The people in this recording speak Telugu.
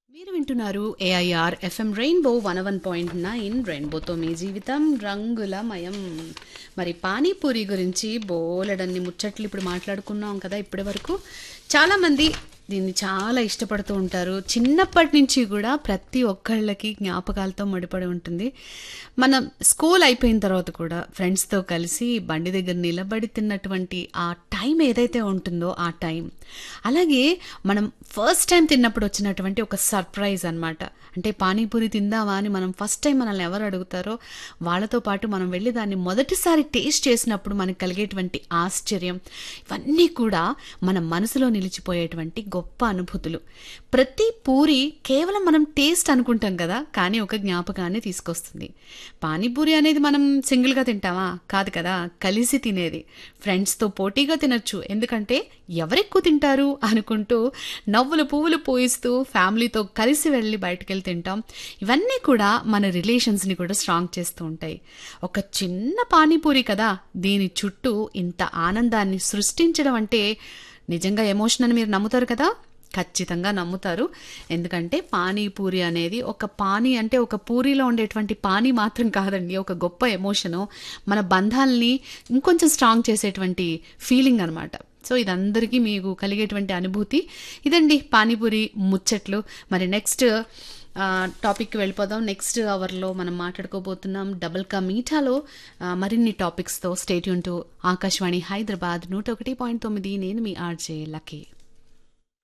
మీరు వింటున్నారు AIR FM rainbow one one point nine రెయిన్బోతో మీ జీవితం రంగులమయం మరి పానీపూరి గురించి బోలెడన్ని ముచ్చట్లు ఇప్పుడు మాట్లాడుకున్నాం కదా ఇప్పటి వరకు చాలామంది దీన్ని చాలా ఇష్టపడుతూ ఉంటారు చిన్నప్పటి నుంచి కూడా ప్రతి ఒక్కళ్ళకి జ్ఞాపకాలతో ముడిపడి ఉంటుంది మనం స్కూల్ అయిపోయిన తర్వాత కూడా ఫ్రెండ్స్తో కలిసి బండి దగ్గర నిలబడి తిన్నటువంటి ఆ టైం ఏదైతే ఉంటుందో ఆ టైం అలాగే మనం ఫస్ట్ టైం తిన్నప్పుడు వచ్చినటువంటి ఒక సర్ప్రైజ్ అన్నమాట అంటే పానీపూరి తిందామా అని మనం ఫస్ట్ టైం మనల్ని ఎవరు అడుగుతారో వాళ్ళతో పాటు మనం వెళ్ళి దాన్ని మొదటిసారి టేస్ట్ చేసినప్పుడు మనకు కలిగేటువంటి ఆశ్చర్యం ఇవన్నీ కూడా మన మనసులో నిలిచిపోయేటువంటి గొప్ప అనుభూతులు ప్రతి పూరి కేవలం మనం టేస్ట్ అనుకుంటాం కదా కానీ ఒక జ్ఞాపకాన్ని తీసుకొస్తుంది పానీపూరి అనేది మనం సింగిల్గా తింటామా కాదు కదా కలిసి తినేది ఫ్రెండ్స్తో పోటీగా తినచ్చు ఎందుకంటే ఎవరెక్కువ తింటారు అనుకుంటూ నవ్వులు పువ్వులు పోయిస్తూ ఫ్యామిలీతో కలిసి వెళ్ళి బయటకు వెళ్ళి తింటాం ఇవన్నీ కూడా మన రిలేషన్స్ని కూడా స్ట్రాంగ్ చేస్తూ ఉంటాయి ఒక చిన్న పానీపూరి కదా దీని చుట్టూ ఇంత ఆనందాన్ని సృష్టించడం అంటే నిజంగా ఎమోషన్ అని మీరు నమ్ముతారు కదా ఖచ్చితంగా నమ్ముతారు ఎందుకంటే పానీపూరి అనేది ఒక పానీ అంటే ఒక పూరిలో ఉండేటువంటి పానీ మాత్రం కాదండి ఒక గొప్ప ఎమోషను మన బంధాలని ఇంకొంచెం స్ట్రాంగ్ చేసేటువంటి ఫీలింగ్ అనమాట సో ఇదందరికీ మీకు కలిగేటువంటి అనుభూతి ఇదండి పానీపూరి ముచ్చట్లు మరి నెక్స్ట్ టాపిక్కి వెళ్ళిపోదాం నెక్స్ట్ అవర్లో మనం మాట్లాడుకోబోతున్నాం డబుల్ కా మీఠాలో ఆ, మరిన్ని టాపిక్స్తో స్టేట్యూన్ టు ఆకాశవాణి హైదరాబాద్ నూట ఒకటి పాయింట్ తొమ్మిది నేను మీ ఆర్జే లక్కీ